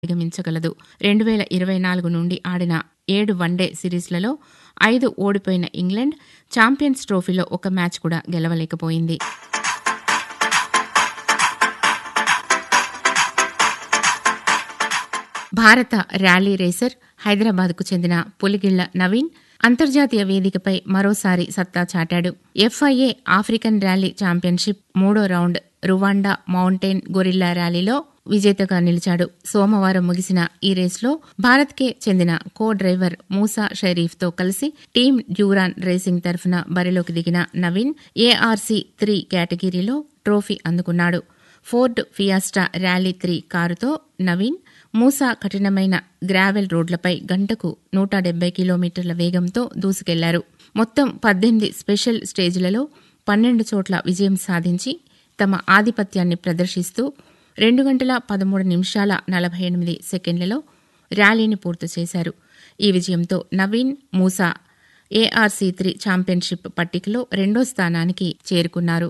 అధిగమించగలదు రెండు వేల ఇరవై నాలుగు నుండి ఆడిన ఏడు వన్డే సిరీస్లలో ఐదు ఓడిపోయిన ఇంగ్లాండ్ ఛాంపియన్స్ ట్రోఫీలో ఒక మ్యాచ్ కూడా గెలవలేకపోయింది భారత ర్యాలీ రేసర్ హైదరాబాద్కు చెందిన పులిగిళ్ల నవీన్ అంతర్జాతీయ వేదికపై మరోసారి సత్తా చాటాడు ఎఫ్ఐఏ ఆఫ్రికన్ ర్యాలీ ఛాంపియన్షిప్ మూడో రౌండ్ రువాండా మౌంటైన్ గొరిల్లా ర్యాలీలో విజేతగా నిలిచాడు సోమవారం ముగిసిన ఈ రేస్లో భారత్కే చెందిన కో డ్రైవర్ మూసా షరీఫ్తో కలిసి టీమ్ డ్యూరాన్ రేసింగ్ తరఫున బరిలోకి దిగిన నవీన్ ఏఆర్సీ త్రీ కేటగిరీలో ట్రోఫీ అందుకున్నాడు ఫోర్డ్ ఫియాస్టా ర్యాలీ త్రీ కారుతో నవీన్ మూసా కఠినమైన గ్రావెల్ రోడ్లపై గంటకు నూట డెబ్బై కిలోమీటర్ల వేగంతో దూసుకెళ్లారు మొత్తం పద్దెనిమిది స్పెషల్ స్టేజ్లలో పన్నెండు చోట్ల విజయం సాధించి తమ ఆధిపత్యాన్ని ప్రదర్శిస్తూ రెండు గంటల పదమూడు నిమిషాల నలభై ఎనిమిది సెకండ్లలో ర్యాలీని పూర్తి చేశారు ఈ విజయంతో Naveen Moosa ARC three championship పట్టికలో రెండో స్థానానికి చేరుకున్నారు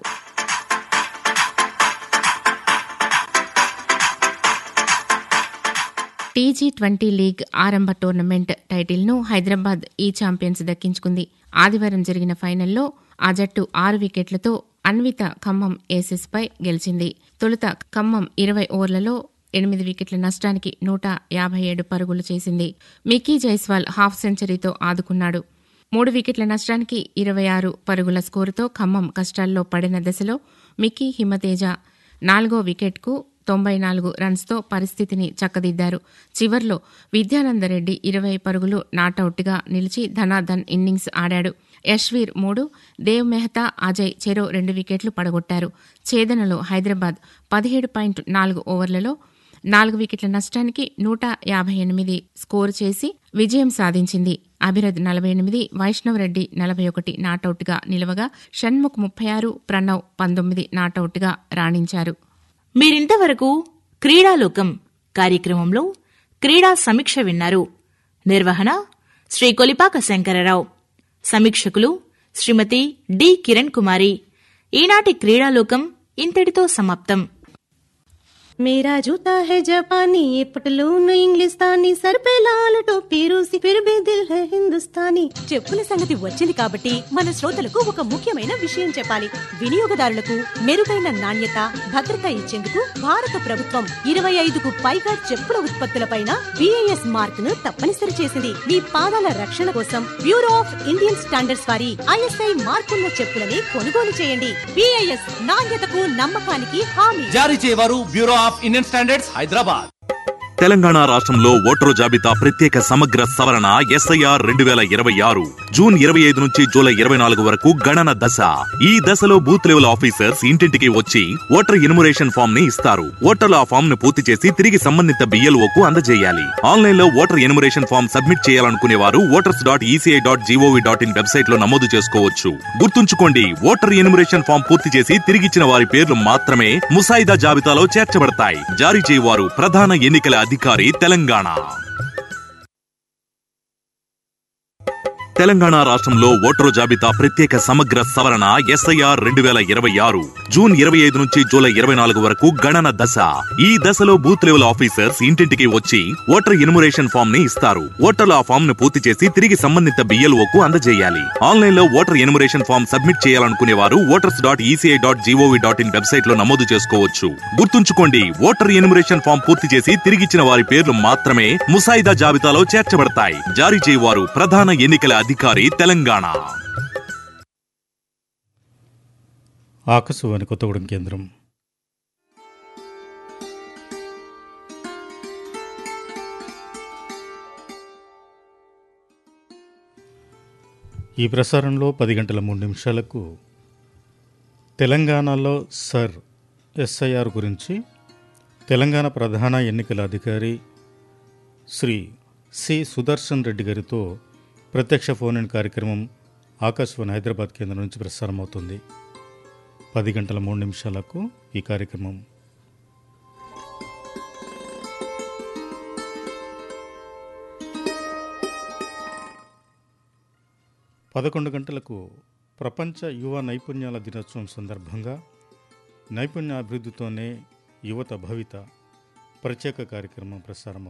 టీజీ ట్వంటీ లీగ్ ఆరంభ టోర్నమెంట్ టైటిల్ను హైదరాబాద్ ఈ ఛాంపియన్స్ దక్కించుకుంది ఆదివారం జరిగిన ఫైనల్లో ఆ జట్టు ఆరు వికెట్లతో అన్విత ఖమ్మం ఏసెస్పై గెలిచింది తొలుత ఖమ్మం ఇరవై ఓవర్లలో ఎనిమిది వికెట్ల నష్టానికి నూట యాభై ఏడు పరుగులు చేసింది మిక్కీ జైస్వాల్ హాఫ్ సెంచరీతో ఆదుకున్నాడు మూడు వికెట్ల నష్టానికి ఇరవై ఆరు పరుగుల స్కోరుతో ఖమ్మం కష్టాల్లో పడిన దశలో మిక్కీ హిమతేజ నాలుగో వికెట్కు తొంభై నాలుగు రన్స్తో పరిస్థితిని చక్కదిద్దారు చివర్లో విద్యానందరెడ్డి ఇరవై పరుగులు నాటౌట్గా నిలిచి ధనాధన్ ఇన్నింగ్స్ ఆడాడు యశ్వీర్ మూడు దేవ్ మెహతా అజయ్ చెరో రెండు వికెట్లు పడగొట్టారు ఛేదనలో హైదరాబాద్ పదిహేడు పాయింట్ నాలుగు ఓవర్లలో నాలుగు వికెట్ల నష్టానికి నూట యాభై ఎనిమిది స్కోరు చేసి విజయం సాధించింది అభిరథ్ నలభై ఎనిమిది వైష్ణవరెడ్డి నలభై ఒకటి నాటౌట్గా నిలవగా షణ్ముఖ్ ముప్పై ఆరు ప్రణవ్ పంతొమ్మిది నాటౌట్గా రాణించారు మీరింతవరకు క్రీడాలోకం కార్యక్రమంలో క్రీడా సమీక్ష విన్నారు నిర్వహణ శ్రీ కొలిపాక శంకరరావు సమీక్షకులు శ్రీమతి డి కిరణ్ కుమారి ఈనాటి క్రీడాలోకం ఇంతటితో సమాప్తం मेरा जूता है जापानी ये पटलून इंग्लिस्तानी सर पे लाल टोपी रूसी फिर भी दिल है हिंदुस्तानी చెప్పుల సంగతి వచ్చింది కాబట్టి మన శ్రోతలకు ఒక ముఖ్యమైన విషయం చెప్పాలి వినియోగదారులకు మెరుగైన నాణ్యత భద్రత ఇచ్చేందుకు భారత ప్రభుత్వం ఇరవై ఐదుకు పైగా చెప్పుల ఉత్పత్తులపైన బిఐఎస్ మార్క్ ను తప్పనిసరి చేసింది మీ పాదాల రక్షణ కోసం బ్యూరో ఆఫ్ ఇండియన్ స్టాండర్డ్స్ వారి ఐఎస్ఐ మార్కున్న చెప్పులని కొనుగోలు చేయండి బిఐఎస్ నాణ్యతకు నమ్మకానికి హామీ జారీ చేయవారు bureau of Indian standards Hyderabad Telangana రాష్ట్రంలో ఓటరు జాబితా ప్రత్యేక సమగ్ర సవరణ ఎస్ఐఆర్ రెండు వేల ఇరవై ఆరు జూన్ ఇరవై ఐదు నుంచి జూలై ఇరవై నాలుగు వరకు గణన దశ ఈ దశలో బూత్ లెవెల్ ఆఫీసర్స్ ఇంటింటికి వచ్చి ఓటర్ ఇనుమరేషన్ ఫామ్ ని ఇస్తారు ఓటర్లు ఆ ఫామ్ ను పూర్తి చేసి తిరిగి సంబంధిత బిఎల్ఓ కు అందజేయాలి ఆన్లైన్ లో ఓటర్ ఎనుమరేషన్ ఫామ్ సబ్మిట్ చేయాలనుకునే వారు voters dot ECI dot GOV dot in website లో నమోదు చేసుకోవచ్చు గుర్తుంచుకోండి ఓటర్ ఎనుమరేషన్ ఫామ్ పూర్తి చేసి తిరిగిచ్చిన వారి పేర్లు మాత్రమే ముసాయిదా జాబితాలో చేర్చబడతాయి జారీ చేయవారు ప్రధాన ఎన్నికల అధికారి తెలంగాణ తెలంగాణ రాష్ట్రంలో ఓటరు జాబితా ప్రత్యేక సమగ్ర సవరణ ఎస్ఐఆర్ రెండు వేల ఇరవై ఆరు జూన్ ఇరవై ఐదు నుంచి జూలై ఇరవై నాలుగు వరకు గణన దశ ఈ దశలో బూత్ లెవెల్ ఆఫీసర్స్ ఇంటింటికి వచ్చి ఓటర్ ఇనుమరేషన్ ఫామ్ ని ఇస్తారు ఓటర్లు ఆ ఫామ్ ను పూర్తి చేసి తిరిగి సంబంధిత బిఎల్ఓ కు అందజేయాలి ఆన్లైన్ లో ఓటర్ ఎనుమరేషన్ ఫామ్ సబ్మిట్ చేయాలనుకునే వారు voters dot ECI dot GOV dot in website లో నమోదు చేసుకోవచ్చు గుర్తుంచుకోండి ఓటర్ ఎనుమరేషన్ ఫామ్ పూర్తి చేసి తిరిగిచ్చిన వారి పేర్లు మాత్రమే ముసాయిదా జాబితాలో చేర్చబడతాయి జారీ చేయవారు ప్రధాన ఎన్నికల అధికారి తెలంగాణ ఆకాశవాణి కొత్తగూడెం కేంద్రం ఈ ప్రసారంలో పది గంటల మూడు నిమిషాలకు తెలంగాణలో సర్ ఎస్ఐఆర్ గురించి తెలంగాణ ప్రధాన ఎన్నికల అధికారి శ్రీ సి సుదర్శన్ రెడ్డి గారితో ప్రత్యక్ష ఫోన్ ఇన్ కార్యక్రమం ఆకాశవాణి హైదరాబాద్ కేంద్రం నుంచి ప్రసారం అవుతుంది పది గంటల మూడు నిమిషాలకు ఈ కార్యక్రమం పదకొండు గంటలకు ప్రపంచ యువ నైపుణ్యాల దినోత్సవం సందర్భంగా నైపుణ్య అభివృద్ధితోనే యువత భవిత ప్రత్యేక కార్యక్రమం ప్రసారం